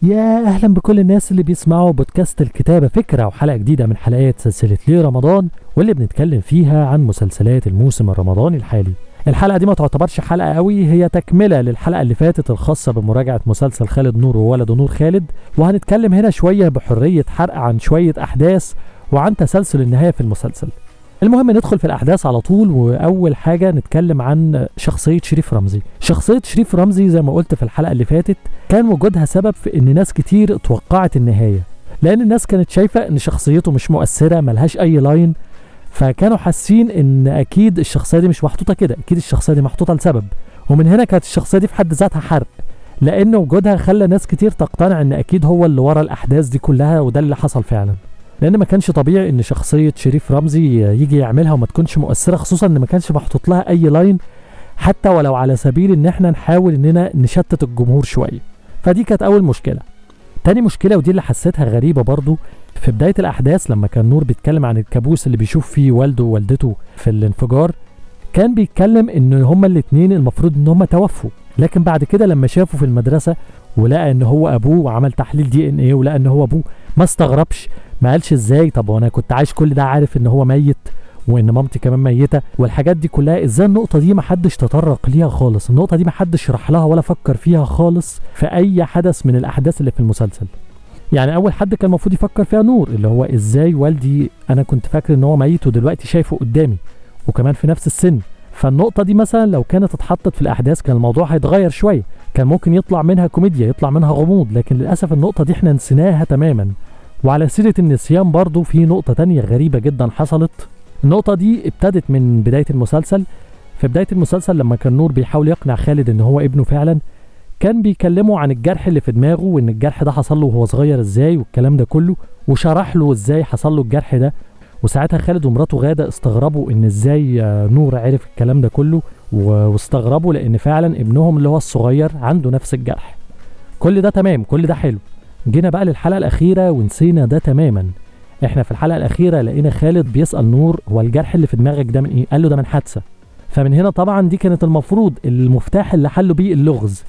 يا اهلا بكل الناس اللي بيسمعوا بودكاست الكتابه فكره وحلقه جديده من حلقات سلسله ليه رمضان واللي بنتكلم فيها عن مسلسلات الموسم الرمضاني الحالي الحلقه دي ما تعتبرش حلقه قوي هي تكمله للحلقه اللي فاتت الخاصه بمراجعه مسلسل خالد نور وولده نور خالد وهنتكلم هنا شويه بحريه حرق عن شويه احداث وعن تسلسل النهايه في المسلسل المهم ندخل في الاحداث على طول واول حاجه نتكلم عن شخصيه شريف رمزي شخصيه شريف رمزي زي ما قلت في الحلقه اللي فاتت كان وجودها سبب في ان ناس كتير توقعت النهايه لان الناس كانت شايفه ان شخصيته مش مؤثره ملهاش اي لاين فكانوا حاسين ان اكيد الشخصيه دي مش محطوطه كده اكيد الشخصيه دي محطوطه لسبب ومن هنا كانت الشخصيه دي في حد ذاتها حرق لان وجودها خلى ناس كتير تقتنع ان اكيد هو اللي ورا الاحداث دي كلها وده اللي حصل فعلا لان ما كانش طبيعي ان شخصيه شريف رمزي يجي يعملها وما تكونش مؤثره خصوصا ان ما كانش محطوط لها اي لاين حتى ولو على سبيل ان احنا نحاول اننا نشتت الجمهور شويه فدي كانت اول مشكله تاني مشكله ودي اللي حسيتها غريبه برضو في بدايه الاحداث لما كان نور بيتكلم عن الكابوس اللي بيشوف فيه والده ووالدته في الانفجار كان بيتكلم ان هما الاتنين المفروض ان هما توفوا لكن بعد كده لما شافه في المدرسه ولقى ان هو ابوه وعمل تحليل دي ان ايه ولقى ان هو ابوه ما استغربش ما قالش ازاي طب وانا كنت عايش كل ده عارف ان هو ميت وان مامتي كمان ميته والحاجات دي كلها ازاي النقطه دي ما حدش تطرق ليها خالص النقطه دي ما حدش شرح لها ولا فكر فيها خالص في اي حدث من الاحداث اللي في المسلسل يعني اول حد كان المفروض يفكر فيها نور اللي هو ازاي والدي انا كنت فاكر ان هو ميت ودلوقتي شايفه قدامي وكمان في نفس السن فالنقطة دي مثلا لو كانت اتحطت في الأحداث كان الموضوع هيتغير شوية كان ممكن يطلع منها كوميديا يطلع منها غموض لكن للأسف النقطة دي احنا نسيناها تماما وعلى سيرة النسيان برضو في نقطة تانية غريبة جدا حصلت النقطة دي ابتدت من بداية المسلسل في بداية المسلسل لما كان نور بيحاول يقنع خالد ان هو ابنه فعلا كان بيكلمه عن الجرح اللي في دماغه وان الجرح ده حصل له وهو صغير ازاي والكلام ده كله وشرح له ازاي حصل له الجرح ده وساعتها خالد ومراته غادة استغربوا ان ازاي نور عرف الكلام ده كله واستغربوا لان فعلا ابنهم اللي هو الصغير عنده نفس الجرح كل ده تمام كل ده حلو جينا بقى للحلقة الأخيرة ونسينا ده تماما احنا في الحلقة الأخيرة لقينا خالد بيسأل نور هو الجرح اللي في دماغك ده من ايه؟ قال له ده من حادثة فمن هنا طبعا دي كانت المفروض المفتاح اللي حلوا بيه اللغز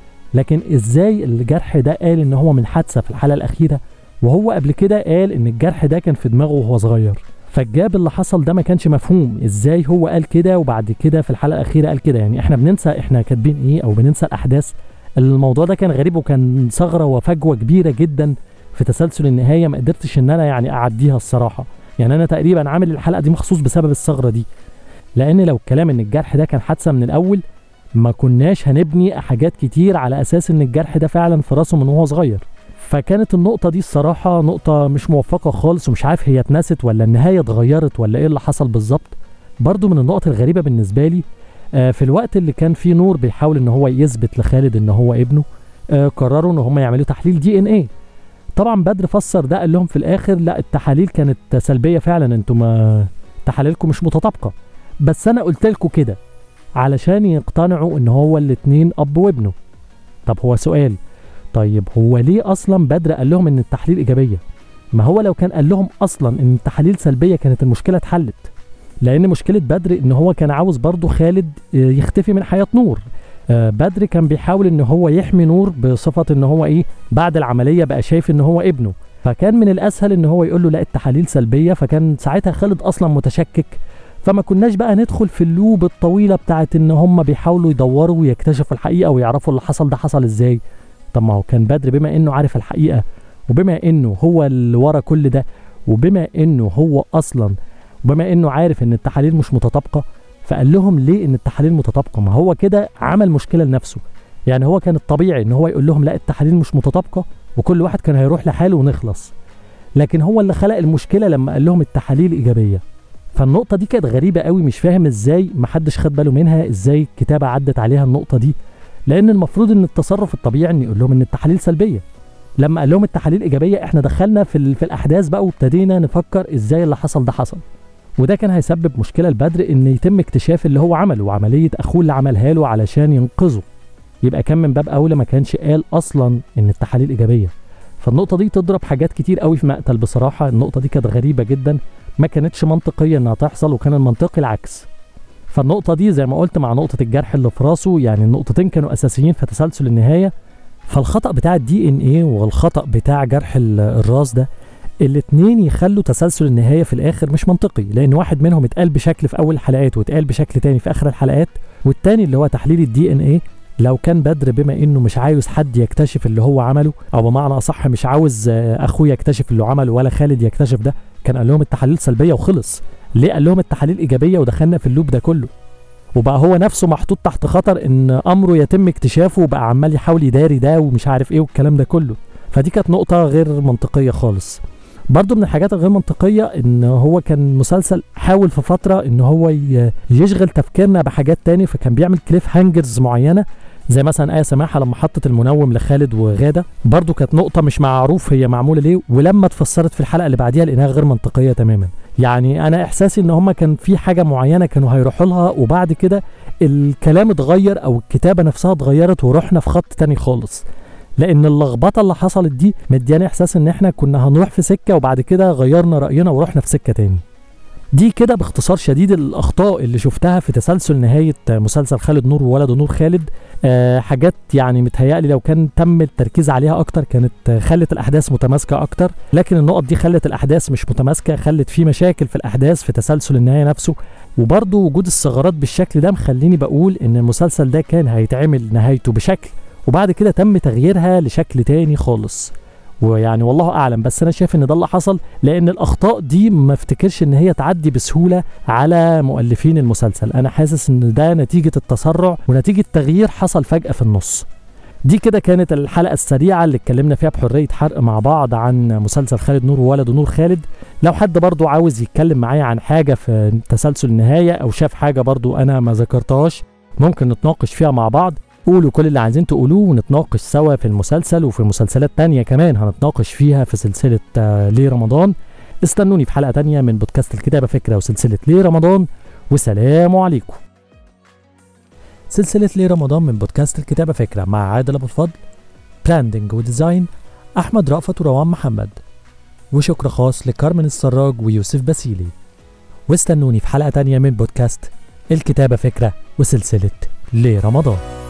لكن ازاي الجرح ده قال ان هو من حادثة في الحلقة الأخيرة وهو قبل كده قال ان الجرح ده كان في دماغه وهو صغير فالجاب اللي حصل ده ما كانش مفهوم ازاي هو قال كده وبعد كده في الحلقة الأخيرة قال كده يعني احنا بننسى احنا كاتبين ايه او بننسى الأحداث الموضوع ده كان غريب وكان ثغره وفجوه كبيره جدا في تسلسل النهايه ما قدرتش ان انا يعني اعديها الصراحه يعني انا تقريبا عامل الحلقه دي مخصوص بسبب الثغره دي لان لو الكلام ان الجرح ده كان حادثه من الاول ما كناش هنبني حاجات كتير على اساس ان الجرح ده فعلا في راسه من وهو صغير فكانت النقطه دي الصراحه نقطه مش موفقه خالص ومش عارف هي اتنست ولا النهايه اتغيرت ولا ايه اللي حصل بالظبط برضو من النقط الغريبه بالنسبه لي في الوقت اللي كان فيه نور بيحاول ان هو يثبت لخالد ان هو ابنه قرروا ان هم يعملوا تحليل دي ان ايه طبعا بدر فسر ده قال لهم في الاخر لا التحاليل كانت سلبيه فعلا انتوا ما تحاليلكم مش متطابقه بس انا قلت لكم كده علشان يقتنعوا ان هو الاتنين اب وابنه طب هو سؤال طيب هو ليه اصلا بدر قال لهم ان التحليل ايجابيه ما هو لو كان قال لهم اصلا ان التحاليل سلبيه كانت المشكله اتحلت لان مشكله بدر ان هو كان عاوز برضه خالد يختفي من حياه نور بدر كان بيحاول ان هو يحمي نور بصفه ان هو ايه بعد العمليه بقى شايف ان هو ابنه فكان من الاسهل ان هو يقول له لا التحاليل سلبيه فكان ساعتها خالد اصلا متشكك فما كناش بقى ندخل في اللوب الطويله بتاعت ان هم بيحاولوا يدوروا ويكتشفوا الحقيقه ويعرفوا اللي حصل ده حصل ازاي طب ما هو كان بدر بما انه عارف الحقيقه وبما انه هو اللي ورا كل ده وبما انه هو اصلا وبما انه عارف ان التحاليل مش متطابقه فقال لهم ليه ان التحاليل متطابقه ما هو كده عمل مشكله لنفسه يعني هو كان الطبيعي ان هو يقول لهم لا التحاليل مش متطابقه وكل واحد كان هيروح لحاله ونخلص لكن هو اللي خلق المشكله لما قال لهم التحاليل ايجابيه فالنقطه دي كانت غريبه قوي مش فاهم ازاي محدش خد باله منها ازاي الكتابه عدت عليها النقطه دي لان المفروض ان التصرف الطبيعي ان يقول لهم ان التحاليل سلبيه لما قال لهم التحاليل ايجابيه احنا دخلنا في, في الاحداث بقى وابتدينا نفكر ازاي اللي حصل ده حصل وده كان هيسبب مشكله لبدر ان يتم اكتشاف اللي هو عمله وعمليه اخوه اللي عملها له علشان ينقذه يبقى كان من باب اولى ما كانش قال اصلا ان التحاليل ايجابيه فالنقطه دي تضرب حاجات كتير قوي في مقتل بصراحه النقطه دي كانت غريبه جدا ما كانتش منطقيه انها تحصل وكان المنطقي العكس فالنقطة دي زي ما قلت مع نقطة الجرح اللي في راسه يعني النقطتين كانوا أساسيين في تسلسل النهاية فالخطأ بتاع الدي ان ايه والخطأ بتاع جرح ال- الراس ده الاتنين يخلوا تسلسل النهاية في الآخر مش منطقي لأن واحد منهم اتقال بشكل في أول الحلقات واتقال بشكل تاني في آخر الحلقات والتاني اللي هو تحليل الدي ان ايه لو كان بدر بما انه مش عاوز حد يكتشف اللي هو عمله او بمعنى اصح مش عاوز آه، اخوه يكتشف اللي هو عمله ولا خالد يكتشف ده كان قال لهم التحاليل سلبيه وخلص ليه قال لهم التحاليل ايجابيه ودخلنا في اللوب ده كله وبقى هو نفسه محطوط تحت خطر ان امره يتم اكتشافه وبقى عمال يحاول يداري ده ومش عارف ايه والكلام ده كله فدي كانت نقطه غير منطقيه خالص برضه من الحاجات الغير منطقيه ان هو كان مسلسل حاول في فتره ان هو ي- يشغل تفكيرنا بحاجات تاني فكان بيعمل كليف هانجرز معينه زي مثلا آية سماحة لما حطت المنوم لخالد وغادة برضو كانت نقطة مش معروف هي معمولة ليه ولما اتفسرت في الحلقة اللي بعديها لقيناها غير منطقية تماما يعني أنا إحساسي إن هما كان في حاجة معينة كانوا هيروحوا لها وبعد كده الكلام اتغير أو الكتابة نفسها اتغيرت ورحنا في خط تاني خالص لأن اللخبطة اللي حصلت دي مدياني إحساس إن إحنا كنا هنروح في سكة وبعد كده غيرنا رأينا ورحنا في سكة تاني دي كده باختصار شديد الأخطاء اللي شفتها في تسلسل نهاية مسلسل خالد نور وولده نور خالد آه، حاجات يعني متهيألي لو كان تم التركيز عليها اكتر كانت آه، خلت الاحداث متماسكه اكتر لكن النقط دي خلت الاحداث مش متماسكه خلت في مشاكل في الاحداث في تسلسل النهايه نفسه وبرضه وجود الثغرات بالشكل ده مخليني بقول ان المسلسل ده كان هيتعمل نهايته بشكل وبعد كده تم تغييرها لشكل تاني خالص ويعني والله اعلم بس انا شايف ان ده اللي حصل لان الاخطاء دي ما افتكرش ان هي تعدي بسهوله على مؤلفين المسلسل انا حاسس ان ده نتيجه التسرع ونتيجه تغيير حصل فجاه في النص دي كده كانت الحلقة السريعة اللي اتكلمنا فيها بحرية حرق مع بعض عن مسلسل خالد نور وولده نور خالد لو حد برضو عاوز يتكلم معايا عن حاجة في تسلسل النهاية أو شاف حاجة برضو أنا ما ذكرتهاش ممكن نتناقش فيها مع بعض قولوا كل اللي عايزين تقولوه ونتناقش سوا في المسلسل وفي مسلسلات تانية كمان هنتناقش فيها في سلسلة آه، ليه رمضان استنوني في حلقة تانية من بودكاست الكتابة فكرة وسلسلة ليه رمضان وسلام عليكم سلسلة ليه رمضان من بودكاست الكتابة فكرة مع عادل أبو الفضل براندنج وديزاين أحمد رأفت وروان محمد وشكر خاص لكارمن السراج ويوسف باسيلي واستنوني في حلقة تانية من بودكاست الكتابة فكرة وسلسلة ليه رمضان